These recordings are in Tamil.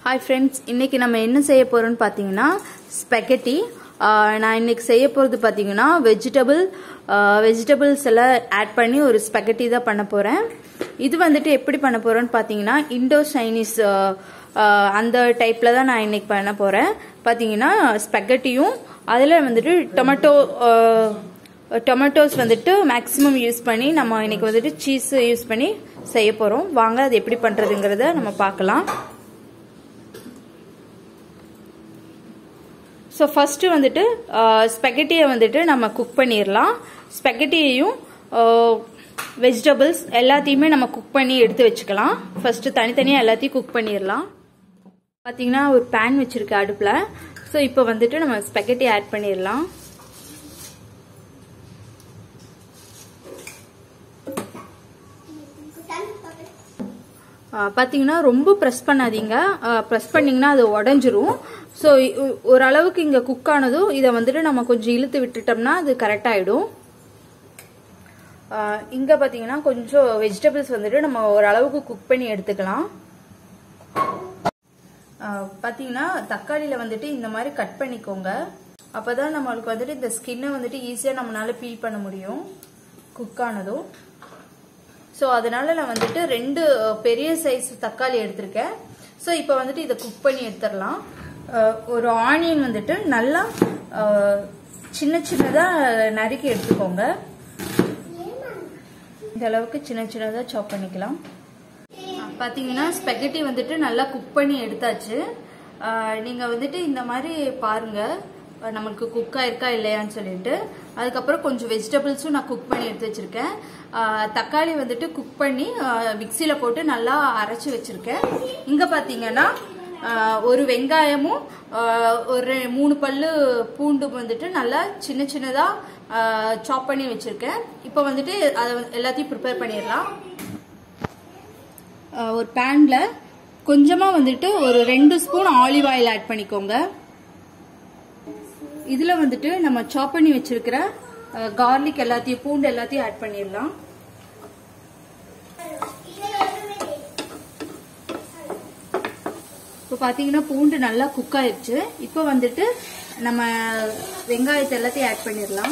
ஹாய் ஃப்ரெண்ட்ஸ் இன்னைக்கு நம்ம என்ன செய்ய போறோம்னு பார்த்தீங்கன்னா ஸ்பெகட்டி நான் இன்னைக்கு செய்ய போகிறது பார்த்தீங்கன்னா வெஜிடபிள் வெஜிடபிள்ஸ் எல்லாம் ஆட் பண்ணி ஒரு ஸ்பெகட்டி தான் பண்ண போகிறேன் இது வந்துட்டு எப்படி பண்ண போகிறோன்னு பார்த்தீங்கன்னா இண்டோ சைனீஸ் அந்த டைப்பில் தான் நான் இன்னைக்கு பண்ண போகிறேன் பார்த்தீங்கன்னா ஸ்பெகட்டியும் அதில் வந்துட்டு டொமேட்டோ டொமேட்டோஸ் வந்துட்டு மேக்ஸிமம் யூஸ் பண்ணி நம்ம இன்னைக்கு வந்துட்டு சீஸ் யூஸ் பண்ணி செய்ய போகிறோம் வாங்க அது எப்படி பண்ணுறதுங்கிறத நம்ம பார்க்கலாம் ஸோ ஃபஸ்ட்டு வந்துட்டு ஸ்பெகட்டியை வந்துட்டு நம்ம குக் பண்ணிடலாம் ஸ்பெகட்டியையும் வெஜிடபிள்ஸ் எல்லாத்தையுமே நம்ம குக் பண்ணி எடுத்து வச்சுக்கலாம் ஃபஸ்ட்டு தனித்தனியாக எல்லாத்தையும் குக் பண்ணிடலாம் பார்த்தீங்கன்னா ஒரு பேன் வச்சுருக்கேன் அடுப்பில் ஸோ இப்போ வந்துட்டு நம்ம ஸ்பெகட்டி ஆட் பண்ணிடலாம் பார்த்தீங்கன்னா ரொம்ப ப்ரெஸ் பண்ணாதீங்க ப்ரெஸ் பண்ணிங்கன்னா அது உடஞ்சிரும் ஸோ ஓரளவுக்கு இங்கே குக் ஆனதும் இதை வந்துட்டு நம்ம கொஞ்சம் இழுத்து விட்டுட்டோம்னா அது கரெக்டாகிடும் இங்கே பார்த்தீங்கன்னா கொஞ்சம் வெஜிடபிள்ஸ் வந்துட்டு நம்ம ஓரளவுக்கு குக் பண்ணி எடுத்துக்கலாம் பார்த்தீங்கன்னா தக்காளியில் வந்துட்டு இந்த மாதிரி கட் பண்ணிக்கோங்க அப்போ தான் நம்மளுக்கு வந்துட்டு இந்த ஸ்கின்னை வந்துட்டு ஈஸியாக நம்மளால பீல் பண்ண முடியும் குக் ஆனதும் ஸோ அதனால நான் வந்துட்டு ரெண்டு பெரிய சைஸ் தக்காளி எடுத்திருக்கேன் ஸோ இப்போ வந்துட்டு இதை குக் பண்ணி எடுத்துடலாம் ஒரு ஆனியன் வந்துட்டு நல்லா சின்ன சின்னதாக நறுக்கி எடுத்துக்கோங்க இந்த அளவுக்கு சின்ன சின்னதாக சாப் பண்ணிக்கலாம் பார்த்தீங்கன்னா ஸ்பெகட்டி வந்துட்டு நல்லா குக் பண்ணி எடுத்தாச்சு நீங்கள் வந்துட்டு இந்த மாதிரி பாருங்கள் நம்மளுக்கு குக் ஆயிருக்கா இல்லையான்னு சொல்லிட்டு அதுக்கப்புறம் கொஞ்சம் வெஜிடபிள்ஸும் நான் குக் பண்ணி எடுத்து வச்சிருக்கேன் தக்காளி வந்துட்டு குக் பண்ணி மிக்சியில் போட்டு நல்லா அரைச்சி வச்சிருக்கேன் இங்கே பார்த்தீங்கன்னா ஒரு வெங்காயமும் ஒரு மூணு பல்லு பூண்டு வந்துட்டு நல்லா சின்ன சின்னதாக சாப் பண்ணி வச்சிருக்கேன் இப்போ வந்துட்டு அதை எல்லாத்தையும் ப்ரிப்பேர் பண்ணிடலாம் ஒரு பேனில் கொஞ்சமாக வந்துட்டு ஒரு ரெண்டு ஸ்பூன் ஆலிவ் ஆயில் ஆட் பண்ணிக்கோங்க இதில் வந்துட்டு நம்ம சாப் பண்ணி வச்சிருக்கிற கார்லிக் எல்லாத்தையும் பூண்டு எல்லாத்தையும் ஆட் பண்ணிடலாம் இப்போ பார்த்தீங்கன்னா பூண்டு நல்லா குக் ஆயிடுச்சு இப்போ வந்துட்டு நம்ம வெங்காயத்தை எல்லாத்தையும் ஆட் பண்ணிடலாம்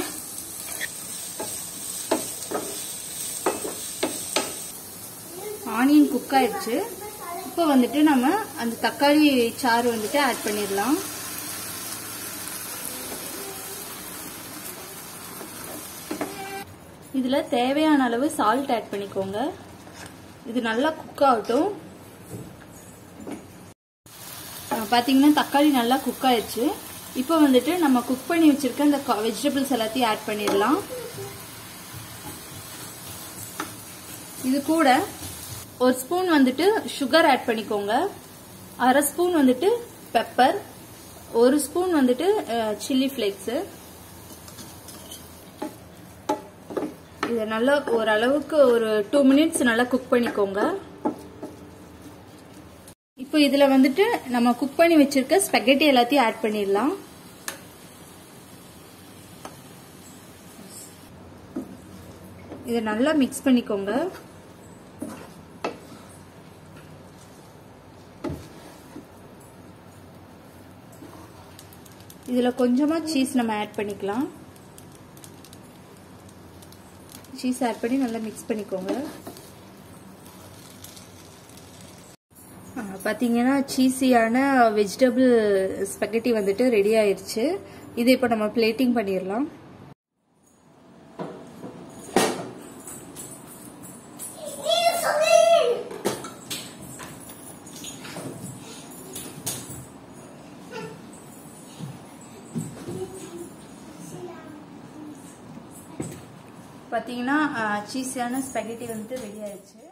ஆனியன் குக் ஆயிடுச்சு இப்போ வந்துட்டு நம்ம அந்த தக்காளி சாறு வந்துட்டு ஆட் பண்ணிடலாம் இதில் தேவையான அளவு சால்ட் ஆட் பண்ணிக்கோங்க இது நல்லா குக் ஆகட்டும் பார்த்தீங்கன்னா தக்காளி நல்லா குக் ஆயிடுச்சு இப்போ வந்துட்டு நம்ம குக் பண்ணி வச்சிருக்க இந்த வெஜிடபிள்ஸ் எல்லாத்தையும் ஆட் பண்ணிடலாம் இது கூட ஒரு ஸ்பூன் வந்துட்டு சுகர் ஆட் பண்ணிக்கோங்க அரை ஸ்பூன் வந்துட்டு பெப்பர் ஒரு ஸ்பூன் வந்துட்டு சில்லி ஃப்ளேக்ஸு இதை நல்லா ஓரளவுக்கு ஒரு டூ மினிட்ஸ் நல்லா குக் பண்ணிக்கோங்க இப்போ இதில் வந்துட்டு நம்ம குக் பண்ணி வச்சிருக்க ஸ்பெகட்டி எல்லாத்தையும் ஆட் பண்ணிடலாம் இதை நல்லா மிக்ஸ் பண்ணிக்கோங்க இதில் கொஞ்சமாக சீஸ் நம்ம ஆட் பண்ணிக்கலாம் சீஸ் ஆட் பண்ணி நல்லா மிக்ஸ் பண்ணிக்கோங்க பார்த்தீங்கன்னா சீஸியான வெஜிடபிள் ஸ்பெகட்டி வந்துட்டு ரெடி ஆயிடுச்சு இதை இப்போ நம்ம பிளேட்டிங் பண்ணிடலாம் பார்த்தீங்கன்னா சீஸியான ஸ்பெகட்டி வந்துட்டு ரெடி ஆயிடுச்சு